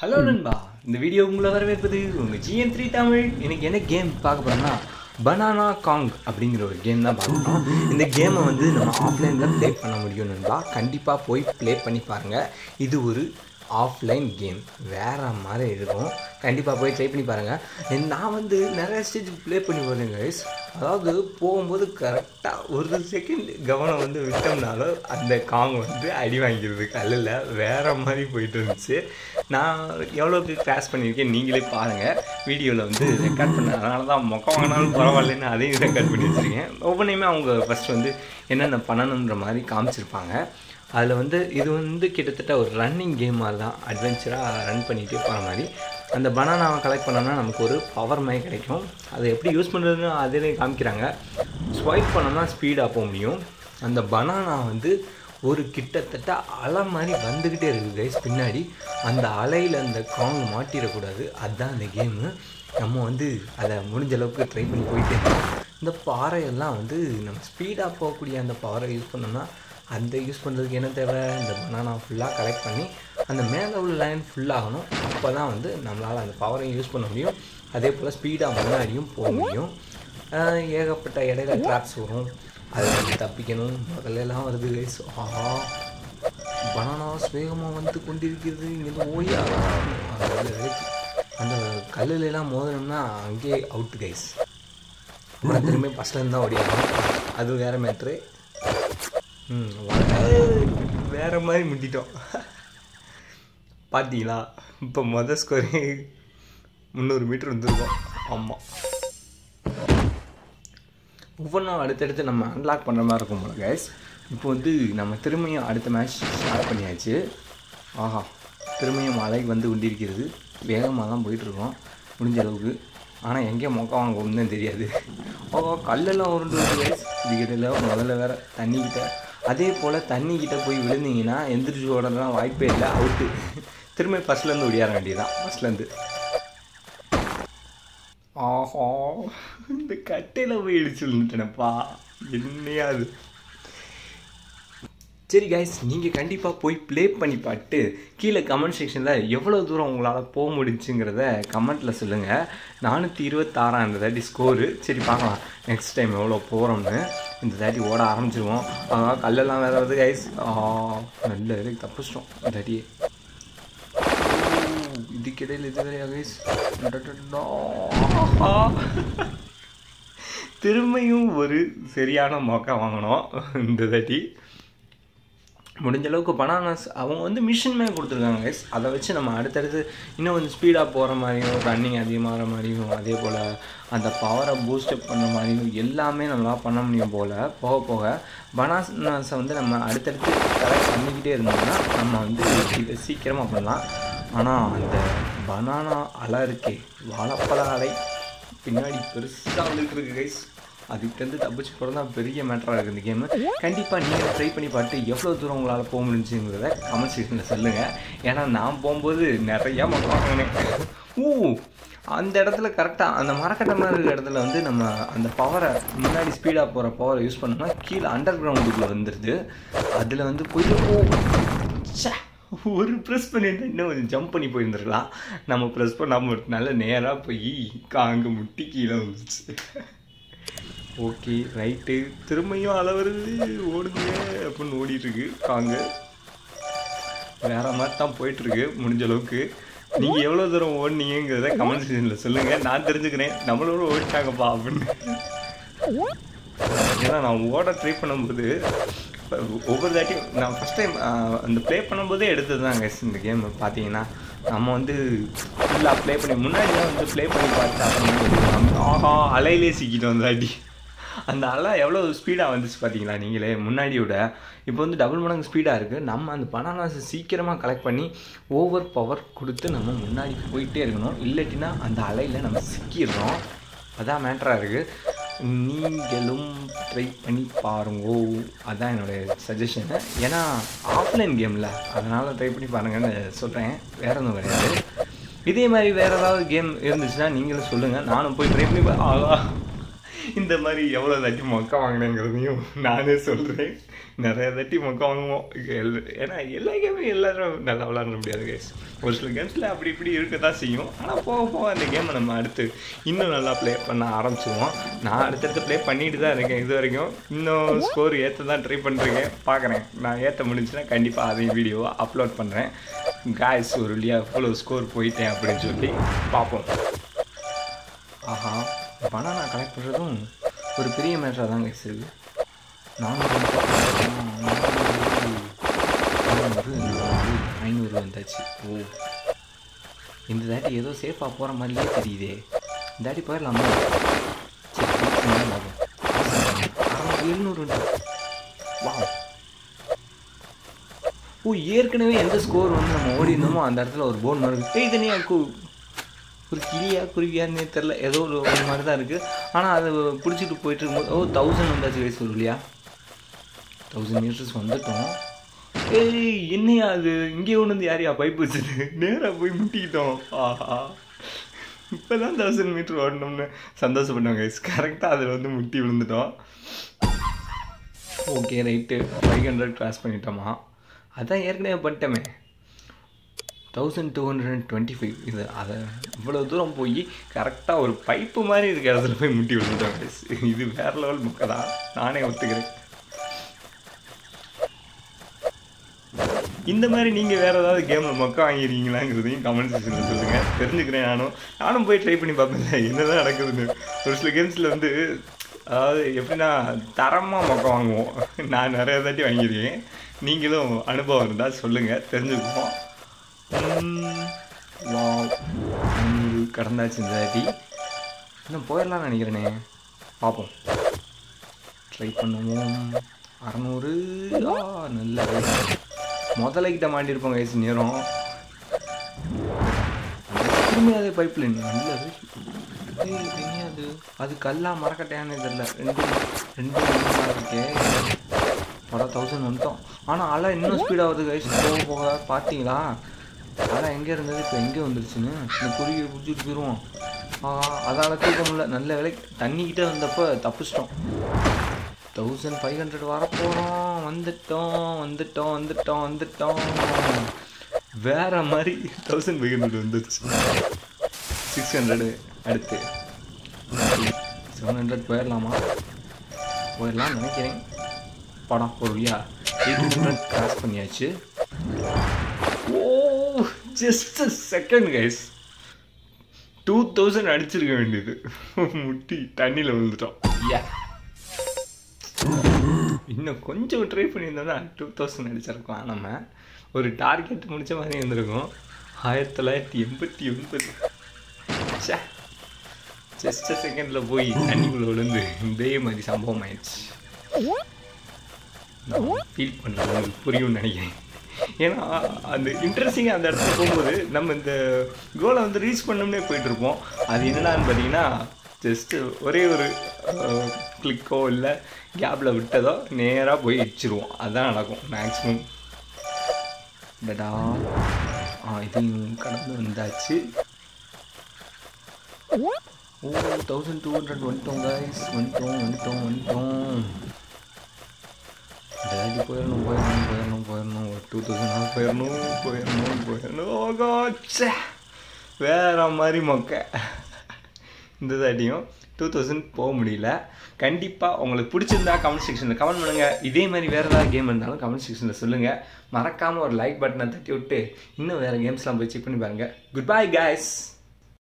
Hello நண்பா இந்த video உங்களை வரவேற்பது உங்கள் ஜிஎன் த்ரீ தமிழ் இன்னைக்கு என்ன கேம் பார்க்க போகிறோம்னா பனானா காங் அப்படிங்கிற ஒரு கேம் தான் பார்க்கணும் இந்த கேமை வந்து நம்ம ஆஃப்லைனில் ப்ளே பண்ண முடியும் நண்பா கண்டிப்பாக போய் ப்ளே பண்ணி பாருங்கள் இது ஒரு ஆஃப்லைன் கேம் வேறு மாதிரி இருக்கும் கண்டிப்பாக போய் ட்ரை பண்ணி பாருங்கள் நான் வந்து நிறைய ஸ்டேஜ் ப்ளே பண்ணி போகிறேன் கைஸ் அதாவது போகும்போது கரெக்டாக ஒரு செகண்ட் கவனம் வந்து விட்டோம்னாலும் அந்த காங் வந்து அடி வாங்கிடுது கல்லில் வேறு மாதிரி போயிட்டு இருந்துச்சு நான் எவ்வளோக்கு கிராஸ் பண்ணியிருக்கேன் நீங்களே பாருங்கள் வீடியோவில் வந்து ரெக்கார்ட் பண்ண அதனால தான் மொக்கம் வாங்கினாலும் பரவாயில்லன்னு அதையும் ரெக்கார்ட் பண்ணி வச்சுருக்கேன் ஒவ்வொன்றையுமே அவங்க ஃபஸ்ட் வந்து என்னென்ன பண்ணணுன்ற மாதிரி காமிச்சிருப்பாங்க அதில் வந்து இது வந்து கிட்டத்தட்ட ஒரு ரன்னிங் கேம் மாதிரி தான் அட்வென்ச்சராக ரன் பண்ணிகிட்டே போகிற மாதிரி அந்த பனானாவை கலெக்ட் பண்ணோம்னா நமக்கு ஒரு பவர் மாதிரி கிடைக்கும் அதை எப்படி யூஸ் பண்ணுறதுன்னு அதிலே காமிக்கிறாங்க ஸ்வைப் பண்ணோம்னா ஸ்பீடாக போக முடியும் அந்த பனானா வந்து ஒரு கிட்டத்தட்ட அலை மாதிரி வந்துக்கிட்டே இருக்குது கைஸ் பின்னாடி அந்த அலையில் அந்த காங் மாட்டிடக்கூடாது அதுதான் அந்த கேமு நம்ம வந்து அதை முடிஞ்ச அளவுக்கு ட்ரை பண்ணி போயிட்டே இருக்கோம் இந்த பாறையெல்லாம் வந்து நம்ம ஸ்பீடாக போகக்கூடிய அந்த பவரை யூஸ் பண்ணோம்னா அந்த யூஸ் பண்ணுறதுக்கு என்ன தேவை இந்த பனானா ஃபுல்லாக கலெக்ட் பண்ணி அந்த மேலே உள்ள லைன் ஃபுல்லாகணும் அப்போ தான் வந்து நம்மளால் அந்த பவரையும் யூஸ் பண்ண முடியும் அதே போல் ஸ்பீடாக முன்னாடியும் போக முடியும் ஆஹ் ஏகப்பட்ட இடையில ட்ராப்ஸ் வரும் அதை வந்து தப்பிக்கணும் முதல்ல எல்லாம் வருது கைஸ் ஆஹா பனானாஸ் வேகமாக வந்து கொண்டிருக்கிறது இங்கேருந்து ஓயா அந்த கல்லுல எல்லாம் மோதினோம்னா அங்கேயே அவுட் கைஸ் அப்புறம் திரும்பி ஃபஸ்ட்லேருந்து தான் ஓடிடணும் அது வேறு மேட்ரு ம் வேற மாதிரி முட்டிட்டோம் பார்த்தீங்களா இப்போ மொதல் ஸ்கோரு முந்நூறு மீட்டர் வந்துருக்கோம் ஆமாம் ஒவ்வொன்றும் அடுத்தடுத்து நம்ம அன்லாக் பண்ணுற மாதிரி இருக்கும் போல கைஸ் இப்போ வந்து நம்ம திரும்பியும் அடுத்த மேட்ச் ஸ்டார்ட் பண்ணியாச்சு ஆஹா திரும்பியும் மழை வந்து கொண்டிருக்கிறது வேகமாக தான் போயிட்டுருக்கோம் முடிஞ்ச அளவுக்கு ஆனால் எங்கே மொக்க வாங்க ஒன்றும் தெரியாது ஓ கல்லெல்லாம் உருண்டு வருது கைஸ் இதுக்கிட்ட முதல்ல வேற தண்ணிக்கிட்ட அதே போல் தண்ணிக்கிட்ட போய் விழுந்தீங்கன்னா எந்திரிச்சு ஓடலாம் வாய்ப்பே இல்லை அவுட்டு திரும்ப ஃபஸ்ட்லேருந்து ஒடியார வேண்டியதான் ஃபஸ்ட்லேருந்து ஆஹா இந்த கட்டையில் போய் இடிச்சு விழுந்துட்டேனப்பா என்னையா அது சரி கைஸ் நீங்கள் கண்டிப்பாக போய் ப்ளே பண்ணி பார்த்து கீழே கமெண்ட் செக்ஷனில் எவ்வளோ தூரம் உங்களால் போக முடிஞ்சுங்கிறத கமெண்ட்டில் சொல்லுங்கள் நானூற்றி இருபத்தாறாம் இந்த தாட்டி ஸ்கோரு சரி பார்க்கலாம் நெக்ஸ்ட் டைம் எவ்வளோ போகிறோம்னு இந்த தாட்டி ஓட ஆரம்பிச்சிருவோம் ஆஹா கல்லெல்லாம் வேறு வருது கைஸ் நல்ல இதுக்கு தப்பிச்சிட்டோம் இந்த தாட்டியே இதுக்கிடையில் இது வேறையா கைஸ் திரும்பியும் ஒரு சரியான மொக்க வாங்கினோம் இந்த தாட்டி முடிஞ்ச அளவுக்கு பனானாஸ் அவங்க வந்து மிஷின் மேலே கொடுத்துருக்காங்க கைஸ் அதை வச்சு நம்ம அடுத்தடுத்து இன்னும் கொஞ்சம் ஸ்பீடாக போகிற மாதிரியும் ரன்னிங் அதிகமாகிற மாதிரியும் அதே போல் அந்த பவரை பூஸ்டப் பண்ண மாதிரியும் எல்லாமே நம்மளால் பண்ண முடியும் போல் போக போக பனானாஸை வந்து நம்ம அடுத்தடுத்து கரெக்ட் பண்ணிக்கிட்டே இருந்தோம்னா நம்ம வந்து இதை சீக்கிரமாக பண்ணலாம் ஆனால் அந்த பனானா அலை இருக்கே வாழைப்பழ அலை பின்னாடி பெருசாக வந்துட்டு இருக்கு கைஸ் அதுக்கிட்டேருந்து தப்பிச்சு போகிறது தான் பெரிய மேட்டராக இருக்குது இந்த கேமு கண்டிப்பாக நீங்கள் ட்ரை பண்ணி பார்த்து எவ்வளோ தூரம் உங்களால் போக முடிஞ்சுங்கிறத கமெண்ட் செக்ஷனில் சொல்லுங்கள் ஏன்னா நான் போகும்போது நிறையா மக்கள் வாங்கினேன் ஊ அந்த இடத்துல கரெக்டாக அந்த மரக்கட்டை மாதிரி இருக்கிற இடத்துல வந்து நம்ம அந்த பவரை முன்னாடி ஸ்பீடாக போகிற பவரை யூஸ் பண்ணோம்னா கீழே அண்டர் கிரவுண்டுக்குள்ளே வந்துடுது அதில் வந்து போயிட்டு ஓ ச்சே ஒரு ப்ரெஸ் பண்ணிட்டு இன்னும் கொஞ்சம் ஜம்ப் பண்ணி போயிருந்துருக்கலாம் நம்ம ப்ரெஸ் பண்ணாமல் நல்ல நேராக போய் காங்க முட்டி கீழே வந்துச்சு ஓகே ரைட்டு திரும்பியும் அளவு வருது ஓடுங்க அப்படின்னு ஓடிட்டுருக்கு காங்க வேற மாதிரி தான் போயிட்டுருக்கு முடிஞ்ச அளவுக்கு நீங்கள் எவ்வளோ தூரம் ஓடினீங்கிறத கமெண்ட் செக்ஷனில் சொல்லுங்கள் நான் தெரிஞ்சுக்கிறேன் நம்மளோட ஓடிட்டாங்கப்பா அப்படின்னு ஏன்னா நான் ஓட ட்ரை பண்ணும்போது ஒவ்வொரு தாட்டியும் நான் ஃபஸ்ட் டைம் அந்த ப்ளே பண்ணும்போதே எடுத்தது தான் கைஸ் இந்த கேம் பார்த்தீங்கன்னா நம்ம வந்து ஃபுல்லாக ப்ளே பண்ணி முன்னாடி தான் வந்து ப்ளே பண்ணி பார்த்து அப்புறம் ஆஹா அலையிலே சிக்கிட்டோம் அந்த தாட்டி அந்த அலை எவ்வளோ ஸ்பீடாக வந்துச்சு பார்த்தீங்களா நீங்களே முன்னாடியோட இப்போ வந்து டபுள் மடங்கு ஸ்பீடாக இருக்குது நம்ம அந்த பனானாஸை சீக்கிரமாக கலெக்ட் பண்ணி ஓவர் பவர் கொடுத்து நம்ம முன்னாடி போயிட்டே இருக்கணும் இல்லாட்டினா அந்த அலையில் நம்ம சிக்கிடுறோம் அதான் மேட்டராக இருக்குது நீங்களும் ட்ரை பண்ணி பாருங்கோ அதான் என்னுடைய சஜஷனு ஏன்னா ஆஃப்லைன் கேமில் அதனால் ட்ரை பண்ணி பாருங்கன்னு சொல்கிறேன் வேற ஒன்றும் கிடையாது இதே மாதிரி வேறு ஏதாவது கேம் இருந்துச்சுன்னா நீங்களும் சொல்லுங்கள் நானும் போய் ட்ரை பண்ணி பா- ஆகா இந்த மாதிரி எவ்வளோ தாட்டி மொக்க வாங்கினேங்கிறதையும் நானே சொல்கிறேன் நிறைய தாட்டி மொக்க வாங்குவோம் எல்- ஏன்னா எல்லா கேமும் எல்லாரும் நல்லா விளாட முடியாது guys. ஒரு சில கேம்ஸில் அப்படி இப்படி இருக்க தான் செய்யும் ஆனால் போக போக அந்த கேமை நம்ம அடுத்து இன்னும் நல்லா ப்ளே பண்ண ஆரம்பிச்சிருவோம் நான் அடுத்தடுத்து ப்ளே பண்ணிட்டு தான் இருக்கேன் இது வரைக்கும் இன்னும் ஸ்கோர் ஏற்ற தான் ட்ரை பண்ணுறேங்க பார்க்குறேன் நான் ஏற்ற முடிஞ்சுன்னா கண்டிப்பாக அதையும் வீடியோவை அப்லோட் பண்ணுறேன் காய்ஸ் ஒரு வழியா எவ்வளோ ஸ்கோர் போயிட்டேன் அப்படின்னு சொல்லி பார்ப்போம் ஆஹா பனானா கலெக்ட் பண்ணுறதும் ஒரு பெரிய மேட்டராக தான் கைஸ் இருக்கு நானூறு நானூறு ஐநூறு வந்தாச்சு ஓ இந்த தாட்டி ஏதோ சேஃபாக போகிற மாதிரியே தெரியுதே இந்த தாட்டி போயிடலாமா சரி என்ன லாபம் அறநூறு எழுநூறு வா ஓ ஏற்கனவே எந்த ஸ்கோர் வந்து நம்ம ஓடி இருந்தோமோ அந்த இடத்துல ஒரு போன் மாதிரி இருக்கு ஏய் தனியா கு ஒரு கிளியா குருவியான்னு தெரில ஏதோ ஒரு ஒரு மாதிரி தான் இருக்குது ஆனால் அதை பிடிச்சிட்டு போயிட்டு இருக்கும்போது ஓ தௌசண்ட் வந்தாச்சு வயசு ஒரு இல்லையா தௌசண்ட் மீட்டர்ஸ் வந்துட்டோம் ஏய் என்னையா அது இங்கே ஒன்று வந்து யாரையா பைப் வச்சது நேராக போய் முட்டிக்கிட்டோம் ஆஹா இப்போ தான் தௌசண்ட் மீட்டர் ஓடணும்னு சந்தோஷப்பட்டோம் கைஸ் கரெக்டாக அதில் வந்து முட்டி விழுந்துட்டோம் okay right five hundred cross பண்ணிட்டோமா அதான் ஏற்கனவே பண்ணிட்டோமே thousand two hundred and twenty five இது அதை இவ்வளோ தூரம் போய் கரெக்டாக ஒரு பைப்பு மாதிரி இருக்க இடத்துல போய் முட்டி விழுந்துட்டோம் guys. இது வேற லெவல் முக்கை தான் நானே ஒத்துக்கிறேன் இந்த மாதிரி நீங்கள் வேறு ஏதாவது கேமில் மொக்க வாங்கிருக்கீங்களாங்கிறதையும் கமெண்ட் செக்ஷனில் சொல்லுங்கள் தெரிஞ்சுக்கிறேன் நானும் நானும் போய் ட்ரை பண்ணி பார்ப்பேன்ல என்னதான் நடக்குதுன்னு ஒரு சில கேம்ஸில் வந்து அதாவது எப்படின்னா தரமாக மொக்க வாங்குவோம் நான் நிறைய தாட்டி வாங்கியிருக்கேன் நீங்களும் அனுபவம் இருந்தால் சொல்லுங்கள் தெரிஞ்சுக்குவோம் உம், wow. ஐநூறு கடந்தாச்சு இந்த தாட்டி இன்னும் போயிடலாம்னு நினைக்கிறேனே பார்ப்போம் ட்ரை பண்ணுவோம் அறநூறு ஆ நல்ல rate. முதல்ல கிட்ட மாட்டிருப்போம் வயசு நேரம் திரும்பி அதே பைப் லைன் நல்ல rate. ஏய், தெரியாது அது கல்லா மறக்கட்டையான்னு தெரியல ரெண்டு ரெண்டு நிமிஷம் இருக்கே படம் தௌசண்ட் வந்துட்டோம் ஆனால் அலை இன்னும் ஸ்பீடாக வருது கைஸ் போக போக பார்த்தீங்களா அலை எங்கே இருந்தது இப்போ எங்கே வந்துருச்சுன்னு இந்த குருவியை பிடிச்சிட்டு போயிடுவோம் அதால் தூக்க முடியல நல்ல வேலை தண்ணிக்கிட்டே வந்தப்போ தப்பிச்சிட்டோம் தௌசண்ட் ஃபைவ் ஹண்ட்ரட் வரப்போகிறோம் வந்துட்டோம் வந்துட்டோம் வந்துட்டோம் வந்துட்டோம் வேற மாதிரி தௌசண்ட் ஃபைவ் ஹண்ட்ரட் வந்துருச்சு சிக்ஸ் ஹண்ட்ரடு அடுத்து செவன் ஹண்ட்ரட் போயிடலாமா போயிடலாம்னு நினைக்கிறேன் படம் பொருளியா எயிட் ஹண்ட்ரட் கிராஸ் பண்ணியாச்சு oh just second guys two thousand அடிச்சிருக்க வேண்டியது முட்டி தண்ணியில் விழுந்துட்டோம் யா இன்னும் கொஞ்சம் ட்ரை பண்ணியிருந்தோம்னா டூ தௌசண்ட் அடிச்சிருக்கோம் நம்ம ஒரு டார்கெட் முடிச்ச மாதிரி இருந்திருக்கும் ஆயிரத்தி தொள்ளாயிரத்தி எண்பத்தி ஒன்பது ச்சே ஜஸ்ட் செகண்டில் போய் தண்ணிக்குள்ளே விழுந்து இதே மாதிரி சம்பவம் ஆயிடுச்சு ஃபீல் பண்ண உங்களுக்கு புரியும்னு நினைக்கிறேன் ஏன்னா அந்த இன்ட்ரெஸ்டிங்காக அந்த இடத்துல போகும்போது நம்ம இந்த கோலை வந்து ரீச் பண்ணோம்னே போயிட்டு இருப்போம் அது என்னடான்னு பார்த்தீங்கன்னா ஜஸ்ட்டு ஒரே ஒரு கிளிக்கோ இல்லை கேப்பில் விட்டதோ நேராக போய் இடிச்சிருவோம் அதுதான் நடக்கும் மேக்ஸிமம் டடா ஆ இதையும் கடந்து வந்தாச்சு ஓ தௌசண்ட் டூ ஹண்ட்ரட் வந்துட்டோம் கைஸ் வந்துட்டோம் வந்துட்டோம் வந்துட்டோம் டேடி போயிடணும் போயிடணும் போயிடணும் போயிடணும் ஒரு டூ தௌசண்ட் போயிடணும் போயிடணும் போயிடணும் கோச்சே வேற மாதிரி மொக்க இந்த தாட்டியும் டூ தௌசண்ட் போக முடியல கண்டிப்பாக உங்களுக்கு பிடிச்சிருந்தா கமெண்ட் செக்ஷனில் கமெண்ட் பண்ணுங்கள் இதே மாதிரி வேறு ஏதாவது கேம் இருந்தாலும் கமெண்ட் செக்ஷனில் சொல்லுங்கள் மறக்காமல் ஒரு லைக் பட்டனை தட்டி விட்டு இன்னும் வேறு கேம்ஸ்லாம் போய் செக் பண்ணி பாருங்கள் குட் பை guys